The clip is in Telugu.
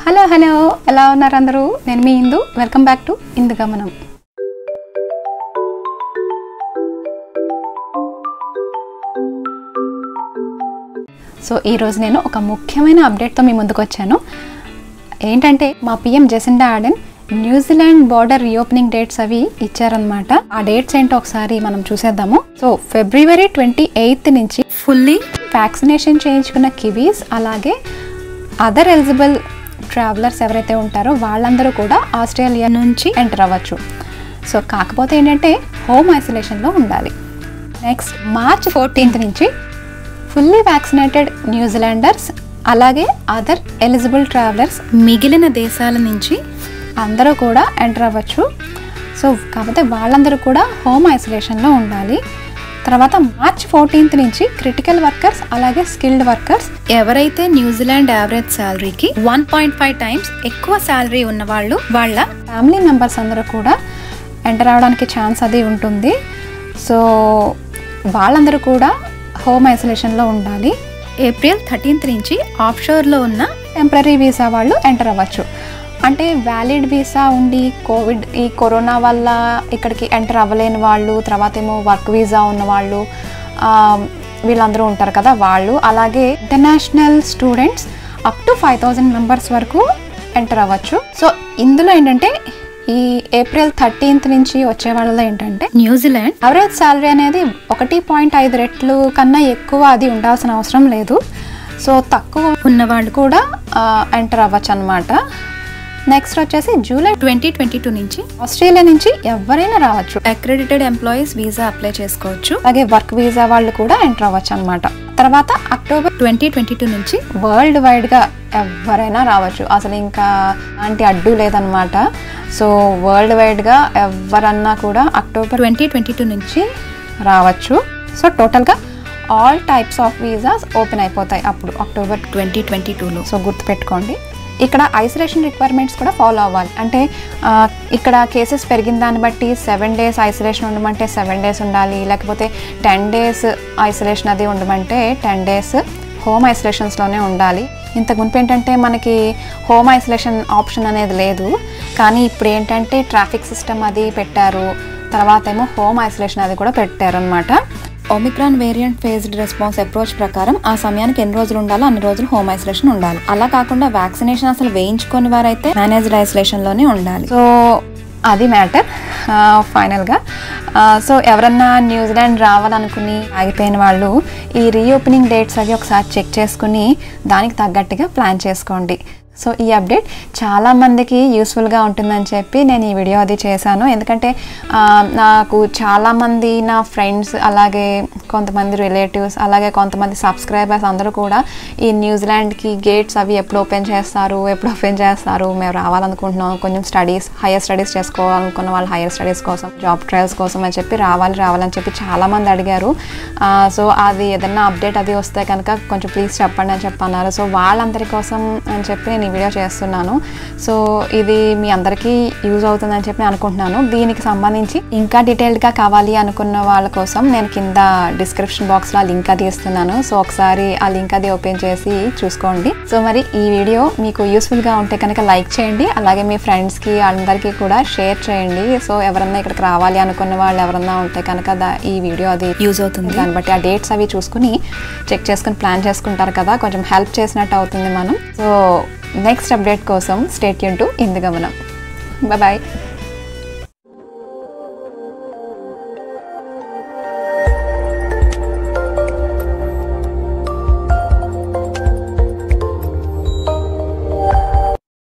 హలో హలో ఎలా ఉన్నారు అందరూ నేను మీ Indu welcome back to Indu Gamanam so ఈరోజు నేను ఒక ముఖ్యమైన అప్డేట్తో మీ ముందుకు వచ్చాను ఏంటంటే మా PM Jacinda Ardern New Zealand border reopening dates అవి ఇచ్చారనమాట ఆ డేట్స్ ఏంటో ఒకసారి మనం చూసేద్దాము సో ఫిబ్రవరి ట్వంటీ ఎయిత్ నుంచి ఫుల్లీ వ్యాక్సినేషన్ చేయించుకున్న కివీస్ అలాగే అదర్ ఎలిజిబుల్ ట్రావెలర్స్ ఎవరైతే ఉంటారో వాళ్ళందరూ కూడా ఆస్ట్రేలియా నుంచి ఎంటర్ అవ్వచ్చు సో కాకపోతే ఏంటంటే హోమ్ ఐసోలేషన్లో ఉండాలి నెక్స్ట్ మార్చ్ ఫోర్టీన్త్ నుంచి ఫుల్లీ వ్యాక్సినేటెడ్ న్యూజిలాండర్స్ అలాగే అదర్ ఎలిజిబుల్ ట్రావెలర్స్ మిగిలిన దేశాల నుంచి అందరూ కూడా ఎంటర్ అవ్వచ్చు సో కాకపోతే వాళ్ళందరూ కూడా హోమ్ ఐసోలేషన్లో ఉండాలి తర్వాత మార్చ్ ఫోర్టీన్త్ నుంచి క్రిటికల్ వర్కర్స్ అలాగే స్కిల్డ్ వర్కర్స్ ఎవరైతే న్యూజిలాండ్ యావరేజ్ శాలరీకి వన్ పాయింట్ ఫైవ్ టైమ్స్ ఎక్కువ శాలరీ ఉన్న వాళ్ళు వాళ్ళ ఫ్యామిలీ మెంబర్స్ అందరూ కూడా ఎంటర్ అవడానికి ఛాన్స్ అది ఉంటుంది సో వాళ్ళందరూ కూడా హోమ్ ఐసోలేషన్లో ఉండాలి ఏప్రిల్ థర్టీన్త్ నుంచి ఆఫ్షోర్లో ఉన్న టెంపరీ వీసా వాళ్ళు ఎంటర్ అవ్వచ్చు అంటే వ్యాలిడ్ వీసా ఉండి కోవిడ్ ఈ కరోనా వల్ల ఇక్కడికి ఎంటర్ అవ్వలేని వాళ్ళు తర్వాత ఏమో వర్క్ వీసా ఉన్న వాళ్ళు ఆ, వీళ్ళందరూ ఉంటారు కదా వాళ్ళు అలాగే international students up to five thousand members వరకు ఎంటర్ అవ్వచ్చు సో ఇందులో ఏంటంటే ఈ ఏప్రిల్ థర్టీన్త్ నుంచి వచ్చే వాళ్ళలో ఏంటంటే న్యూజిలాండ్ అవరేజ్ శాలరీ అనేది ఒకటి పాయింట్ ఐదు రెట్లు కన్నా ఎక్కువ అది ఉండాల్సిన అవసరం లేదు సో తక్కువ ఉన్న వాళ్ళు కూడా ఎంటర్ అవ్వచ్చు అనమాట నెక్స్ట్ వచ్చేసి జూలై ట్వంటీ ట్వంటీ టూ నుంచి ఆస్ట్రేలియా నుంచి ఎవరైనా రావచ్చు అక్రెడిటెడ్ ఎంప్లాయీస్ వీసా అప్లై చేసుకోవచ్చు అలాగే వర్క్ వీసా వాళ్ళు కూడా ఎంటర్ అవ్వచ్చు అనమాట తర్వాత అక్టోబర్ ట్వంటీ ట్వంటీ టూ నుంచి వరల్డ్ వైడ్గా ఎవరైనా రావచ్చు అసలు ఇంకా అలాంటి అడ్డు లేదనమాట సో వరల్డ్ వైడ్గా ఎవరన్నా కూడా అక్టోబర్ ట్వంటీ ట్వంటీ టూ నుంచి రావచ్చు సో టోటల్గా all types of visas open అయిపోతాయి అప్పుడు అక్టోబర్ ట్వంటీ ట్వంటీ టూలో సో గుర్తుపెట్టుకోండి ఇక్కడ ఐసోలేషన్ రిక్వైర్మెంట్స్ కూడా ఫాలో అవ్వాలి అంటే ఆ, ఇక్కడ కేసెస్ పెరిగిన దాన్ని బట్టి సెవెన్ డేస్ ఐసోలేషన్ ఉండమంటే సెవెన్ డేస్ ఉండాలి లేకపోతే టెన్ డేస్ ఐసోలేషన్ అది ఉండమంటే టెన్ డేస్ హోమ్ ఐసోలేషన్స్లోనే ఉండాలి ఇంతకు మునుపు ఏంటంటే మనకి హోమ్ ఐసోలేషన్ ఆప్షన్ అనేది లేదు కానీ ఇప్పుడు ఏంటంటే ట్రాఫిక్ సిస్టమ్ అది పెట్టారు తర్వాత ఏమో హోమ్ ఐసోలేషన్ అది కూడా పెట్టారనమాట omicron variant phased response approach ప్రకారం ఆ సమయానికి ఎన్ని రోజులు ఉండాలో అన్ని రోజులు హోమ్ ఐసోలేషన్ ఉండాలి అలా కాకుండా వ్యాక్సినేషన్ అసలు వేయించుకొని వారైతే మేనేజ్డ్ ఐసోలేషన్ లోనే ఉండాలి సో అది మ్యాటర్ ఫైనల్గా సో ఎవరన్నా న్యూజిలాండ్ రావాలనుకుని ఆగిపోయిన వాళ్ళు ఈ రీఓపెనింగ్ డేట్స్ అవి ఒకసారి చెక్ చేసుకుని దానికి తగ్గట్టుగా ప్లాన్ చేసుకోండి సో ఈ అప్డేట్ చాలా మందికి యూస్ఫుల్గా ఉంటుందని చెప్పి నేను ఈ వీడియో అది చేశాను ఎందుకంటే ఆ, నాకు చాలామంది నా ఫ్రెండ్స్ అలాగే కొంతమంది రిలేటివ్స్ అలాగే కొంతమంది సబ్స్క్రైబర్స్ అందరూ కూడా ఈ న్యూజిలాండ్కి గేట్స్ అవి ఎప్పుడు ఓపెన్ చేస్తారు ఎప్పుడు ఓపెన్ చేస్తారు మేము రావాలనుకుంటున్నాం కొంచెం స్టడీస్ హైయర్ స్టడీస్ చేసుకోవాలనుకున్న వాళ్ళు హైయర్ స్టడీస్ కోసం జాబ్ ట్రయల్స్ కోసం అని చెప్పి రావాలి రావాలని చెప్పి చాలామంది అడిగారు ఆ, సో అది ఏదైనా అప్డేట్ అది వస్తే కనుక కొంచెం ప్లీజ్ చెప్పండి అని చెప్పి అన్నారు సో వాళ్ళందరి కోసం అని చెప్పి నేను ఈ వీడియో చేస్తున్నాను సో ఇది మీ అందరికీ యూజ్ అవుతుందని చెప్పి నేను అనుకుంటున్నాను దీనికి సంబంధించి ఇంకా డీటెయిల్డ్గా కావాలి అనుకున్న వాళ్ళ కోసం నేను కింద డిస్క్రిప్షన్ బాక్స్లో ఆ లింక్ అది ఇస్తున్నాను సో ఒకసారి ఆ లింక్ అది ఓపెన్ చేసి చూసుకోండి సో మరి ఈ వీడియో మీకు యూస్ఫుల్గా ఉంటే కనుక లైక్ చేయండి అలాగే మీ ఫ్రెండ్స్కి అందరికీ కూడా షేర్ చేయండి సో ఎవరన్నా ఇక్కడికి రావాలి అనుకున్న వాళ్ళు ఎవరన్నా ఉంటే కనుక దా- ఈ వీడియో అది యూజ్ అవుతుంది దాన్ని బట్టి ఆ డేట్స్ అవి చూసుకుని చెక్ చేసుకుని ప్లాన్ చేసుకుంటారు కదా కొంచెం హెల్ప్ చేసినట్టు అవుతుంది మనం సో నెక్స్ట్ అప్డేట్ కోసం స్టేట్ యూన్ టు ఇందు గమనం బాయ్